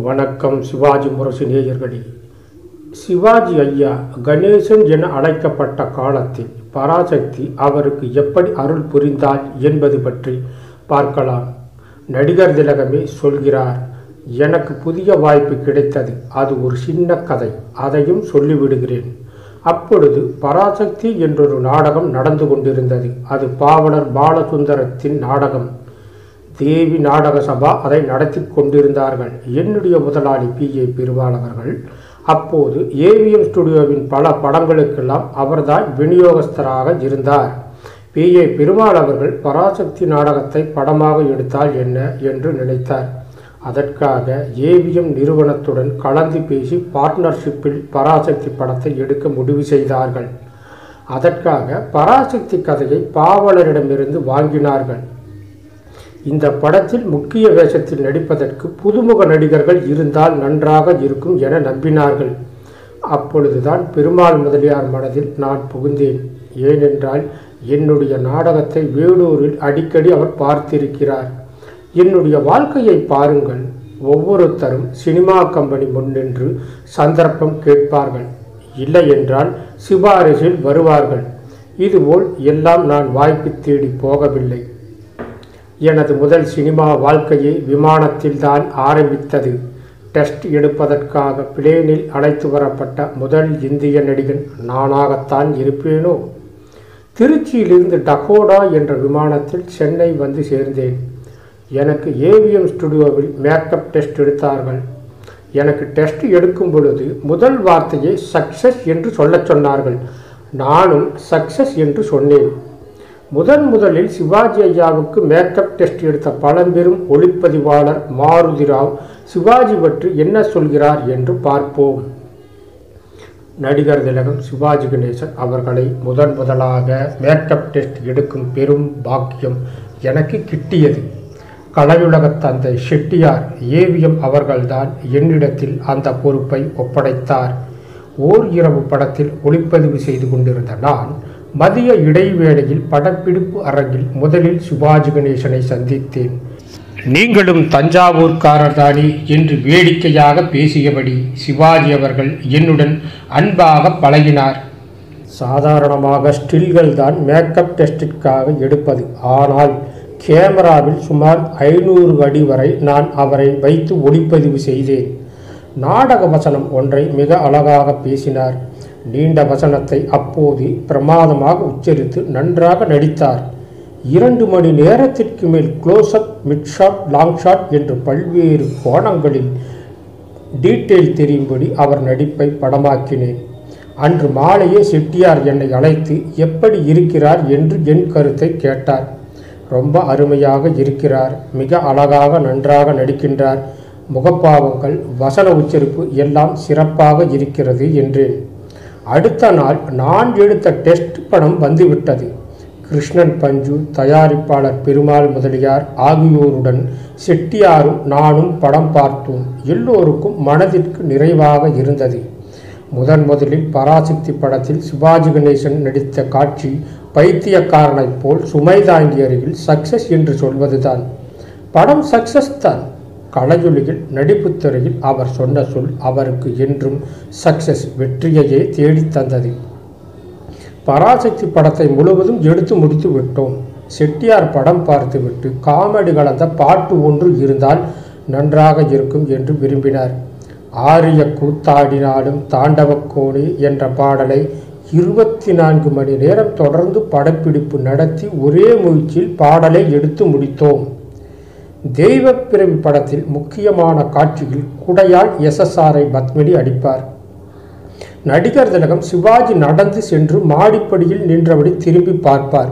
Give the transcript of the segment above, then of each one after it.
வணக்கம் சிவாஜி முரசு நேயர்களே சிவாஜி ஐயா கணேசன் என அழைக்கப்பட்ட காலத்தில் பராசக்தி அவருக்கு எப்படி அருள் புரிந்தாள் என்பது பற்றி பார்க்கலாம் நடிகர் திலகமே சொல்கிறார் எனக்கு புதிய வாய்ப்பு கிடைத்தது அது ஒரு சின்ன கதை அதையும் சொல்லிவிடுகிறேன் அப்பொழுது பராசக்தி என்றொரு நாடகம் நடந்து கொண்டிருந்தது அது பாவலர் பாலசுந்தரத்தின் நாடகம் தேவி நாடக சபா அதை நடத்தி கொண்டிருந்தார்கள் என்னுடைய முதலாளி பி ஏ பெருமாள் அவர்கள் அப்போது ஏவிஎம் ஸ்டுடியோவின் பல படங்களுக்கெல்லாம் அவர்தான் விநியோகஸ்தராக இருந்தார் பி ஏ பெருமாள் அவர்கள் பராசக்தி நாடகத்தை படமாக எடுத்தால் என்ன என்று நினைத்தார் அதற்காக ஏவிஎம் நிறுவனத்துடன் கலந்து பேசி பார்ட்னர்ஷிப்பில் பராசக்தி படத்தை எடுக்க முடிவு செய்தார்கள் அதற்காக பராசக்தி கதையை பாவலரிடமிருந்து வாங்கினார்கள் இந்த படத்தில் முக்கிய வேஷத்தில் நடிப்பதற்கு புதுமுக நடிகர்கள் இருந்தால் நன்றாக இருக்கும் என நம்பினார்கள் அப்பொழுதுதான் பெருமாள் முதலியார் மனதில் நான் புகுந்தேன் ஏனென்றால் என்னுடைய நாடகத்தை வேலூரில் அடிக்கடி அவர் பார்த்திருக்கிறார் என்னுடைய வாழ்க்கையை பாருங்கள் ஒவ்வொருத்தரும் சினிமா கம்பெனி முன்னின்று சந்தர்ப்பம் கேட்பார்கள் இல்லை என்றால் சிபாரிசில் வருவார்கள் இதுபோல் எல்லாம் நான் வாய்ப்பு தேடி போகவில்லை எனது முதல் சினிமா வாழ்க்கையை விமானத்தில்தான் ஆரம்பித்தது டெஸ்ட் எடுப்பதற்காக பிளேனில் அழைத்து வரப்பட்ட முதல் இந்திய நடிகன் நானாகத்தான் இருப்பேனோ திருச்சியிலிருந்து டகோடா என்ற விமானத்தில் சென்னை வந்து சேர்ந்தேன் எனக்கு ஏவிஎம் ஸ்டுடியோவில் மேக்கப் டெஸ்ட் எடுத்தார்கள் எனக்கு டெஸ்ட் எடுக்கும் பொழுது முதல் வார்த்தையை சக்சஸ் என்று சொல்லச் சொன்னார்கள் நானும் சக்சஸ் என்று சொன்னேன் முதன் முதலில் சிவாஜி ஐயாவுக்கு மேக்கப் டெஸ்ட் எடுத்த பழம்பெரும் ஒளிப்பதிவாளர் மாருதி ராவ் சிவாஜி பற்றி என்ன சொல்கிறார் என்று பார்ப்போம் நடிகர் திலகம் சிவாஜி கணேசன் அவர்களை முதன் முதலாக மேக்கப் டெஸ்ட் எடுக்கும் பெரும் பாக்கியம் எனக்கு கிட்டியது கலையுலக தந்தை ஷெட்டியார் ஏவிஎம் அவர்கள்தான் என்னிடத்தில் அந்த பொறுப்பை ஒப்படைத்தார் ஓர் இரவு படத்தில் ஒளிப்பதிவு செய்து கொண்டிருந்த நான் மதிய இடைவேளையில் படப்பிடிப்பு அரங்கில் முதலில் சிவாஜி கணேசனை சந்தித்தேன் நீங்களும் தஞ்சாவூர்காரர் தானே என்று வேடிக்கையாக பேசியபடி சிவாஜி அவர்கள் என்னுடன் அன்பாக பழகினார் சாதாரணமாக ஸ்டில்கள் தான் மேக்கப் டெஸ்டிற்காக எடுப்பது ஆனால் கேமராவில் சுமார் ஐநூறு அடி வரை நான் அவரை வைத்து ஒளிப்பதிவு செய்தேன் நாடக வசனம் ஒன்றை மிக அழகாக பேசினார் நீண்ட வசனத்தை அப்போது பிரமாதமாக உச்சரித்து நன்றாக நடித்தார் இரண்டு மணி நேரத்திற்கு மேல் closeup mid shot long shot என்று பல்வேறு கோணங்களில் டீட்டெயில் தெரியும்படி அவர் நடிப்பை படமாக்கினேன் அன்று மாலையே செட்டியார் என்னை அழைத்து எப்படி இருக்கிறார் என்று என் கருத்தை கேட்டார் ரொம்ப அருமையாக இருக்கிறார் மிக அழகாக நன்றாக நடிக்கின்றார் முகப்பாவங்கள் வசன உச்சரிப்பு எல்லாம் சிறப்பாக இருக்கிறது என்றேன் அடுத்த நாள் நான் எடுத்த டெஸ்ட் படம் வந்துவிட்டது கிருஷ்ணன் பஞ்சு தயாரிப்பாளர் பெருமாள் முதலியார் ஆகியோருடன் செட்டியாரும் நானும் படம் பார்த்தோம் எல்லோருக்கும் மனதிற்கு நிறைவாக இருந்தது முதன் முதலில் பராசக்தி படத்தில் சிவாஜி கணேசன் நடித்த காட்சி பைத்தியக்காரனைப் போல் சுமை தாங்கி அருகில் சக்சஸ் என்று சொல்வதுதான் படம் சக்சஸ் தான் கலையொலியில் நடிப்புத் துறையில் அவர் சொன்ன சொல் அவருக்கு என்றும் சக்சஸ் வெற்றியையே தேடித் தந்தது பராசக்தி படத்தை முழுவதும் எடுத்து முடித்து விட்டோம் செட்டியார் படம் பார்த்துவிட்டு காமெடி கலந்த பாட்டு ஒன்று இருந்தால் நன்றாக இருக்கும் என்று விரும்பினார் ஆரிய கூத்தாடினாலும் தாண்டவக்கோணி என்ற பாடலை இருபத்தி நான்கு மணி நேரம் தொடர்ந்து படப்பிடிப்பு நடத்தி ஒரே முயற்சியில் பாடலை எடுத்து முடித்தோம் தெய்வ பிறவி படத்தில் முக்கியமான காட்சியில் குடையால் எஸ்எஸ்ஆரை பத்மினி அடிப்பார் நடிகர் திலகம் சிவாஜி நடந்து சென்று மாடிப்படியில் நின்றபடி திரும்பி பார்ப்பார்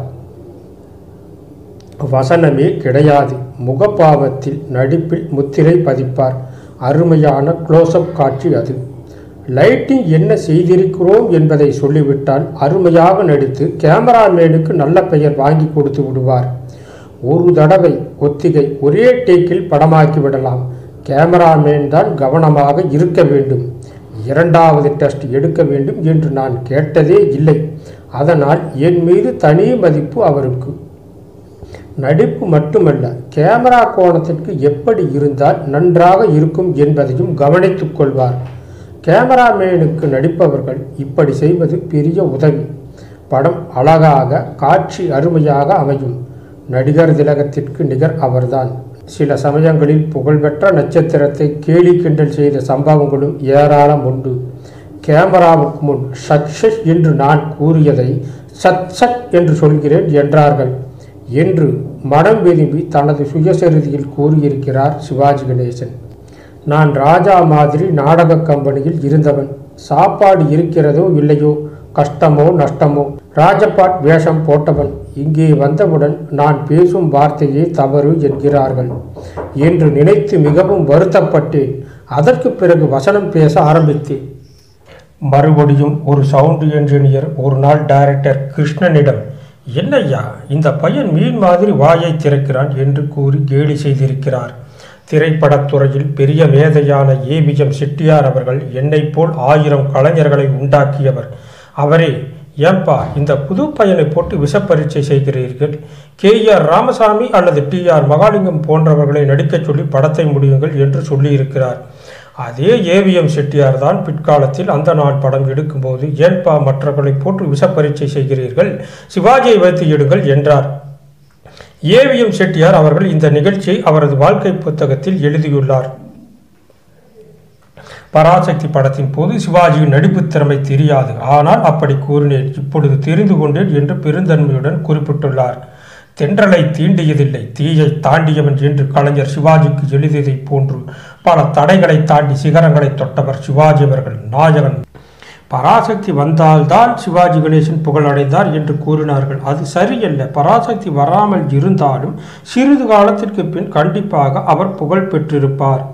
வசனமே கிடையாது முகப்பாவத்தில் நடிப்பில் முத்திரை பதிப்பார் அருமையான க்ளோஸ்அப் காட்சி அது லைட்டிங் என்ன செய்திருக்கிறோம் என்பதை சொல்லிவிட்டால் அருமையாக நடித்து கேமராமேனுக்கு நல்ல பெயர் வாங்கி கொடுத்து விடுவார் ஒரு தடவை ஒத்திகை ஒரே டேக்கில் படமாக்கி விடலாம் கேமராமேன் தான் கவனமாக இருக்க வேண்டும் இரண்டாவது டெஸ்ட் எடுக்க வேண்டும் என்று நான் கேட்டதே இல்லை அதனால் என் மீது தனி மதிப்பு அவருக்கு நடிப்பு மட்டுமல்ல கேமரா கோணத்திற்கு எப்படி இருந்தால் நன்றாக இருக்கும் என்பதையும் கவனித்துக் கொள்வார் கேமராமேனுக்கு நடிப்பவர்கள் இப்படி செய்வது பெரிய உதவி படம் அழகாக காட்சி அருமையாக அமையும் நடிகர் திலகத்திற்கு நிகர் அவர்தான் சில சமயங்களில் புகழ்பெற்ற நட்சத்திரத்தை கேலி கிண்டல் செய்த சம்பவங்களும் ஏராளம் உண்டு கேமராவுக்கு முன் சக்சஸ் என்று நான் கூறியதை சத் சட் என்று சொல்கிறேன் என்றார்கள் என்று மனம் விரும்பி தனது சுயசரிதியில் கூறியிருக்கிறார் சிவாஜி கணேசன் நான் ராஜா மாதிரி நாடக கம்பெனியில் இருந்தவன் சாப்பாடு இருக்கிறதோ இல்லையோ கஷ்டமோ நஷ்டமோ ராஜபாட் வேஷம் போட்டவன் இங்கே வந்தவுடன் நான் பேசும் வார்த்தையே தவறு என்கிறார்கள் என்று நினைத்து மிகவும் வருத்தப்பட்டேன் அதற்கு பிறகு வசனம் பேச ஆரம்பித்தேன் மறுபடியும் ஒரு சவுண்டு என்ஜினியர் ஒரு நாள் டைரக்டர் கிருஷ்ணனிடம் என்னய்யா இந்த பையன் மீன் மாதிரி வாயை திறக்கிறான் என்று கூறி கேலி செய்திருக்கிறார் திரைப்படத்துறையில் பெரிய மேதையான ஏபிஎம் செட்டியார் அவர்கள் என்னைப் போல் ஆயிரம் கலைஞர்களை உண்டாக்கியவர் அவரே ஏன்பா இந்த புது பையனை போட்டு விஷப்பரீட்சை செய்கிறீர்கள் கே ஆர் ராமசாமி அல்லது டி ஆர் மகாலிங்கம் போன்றவர்களை நடிக்கச் சொல்லி படத்தை முடியுங்கள் என்று சொல்லியிருக்கிறார் அதே ஏவிஎம் செட்டியார் தான் பிற்காலத்தில் அந்த நாள் படம் எடுக்கும்போது ஏன்பா மற்றவர்களை போட்டு விஷப்பரீட்சை செய்கிறீர்கள் சிவாஜியை வைத்து எடுங்கள் என்றார் ஏவிஎம் செட்டியார் அவர்கள் இந்த நிகழ்ச்சியை அவரது வாழ்க்கை புத்தகத்தில் எழுதியுள்ளார் பராசக்தி படத்தின் போது சிவாஜியின் நடிப்பு திறமை தெரியாது ஆனால் அப்படி கூறினேன் இப்பொழுது தெரிந்து கொண்டேன் என்று பெருந்தன்மையுடன் குறிப்பிட்டுள்ளார் தென்றலை தீண்டியதில்லை தீயை தாண்டியவன் என்று கலைஞர் சிவாஜிக்கு எழுதியதைப் போன்று பல தடைகளை தாண்டி சிகரங்களை தொட்டவர் சிவாஜி அவர்கள் நாயகன் பராசக்தி வந்தால்தான் சிவாஜி கணேசன் புகழடைந்தார் என்று கூறினார்கள் அது சரியல்ல பராசக்தி வராமல் இருந்தாலும் சிறிது காலத்திற்கு பின் கண்டிப்பாக அவர் புகழ் பெற்றிருப்பார்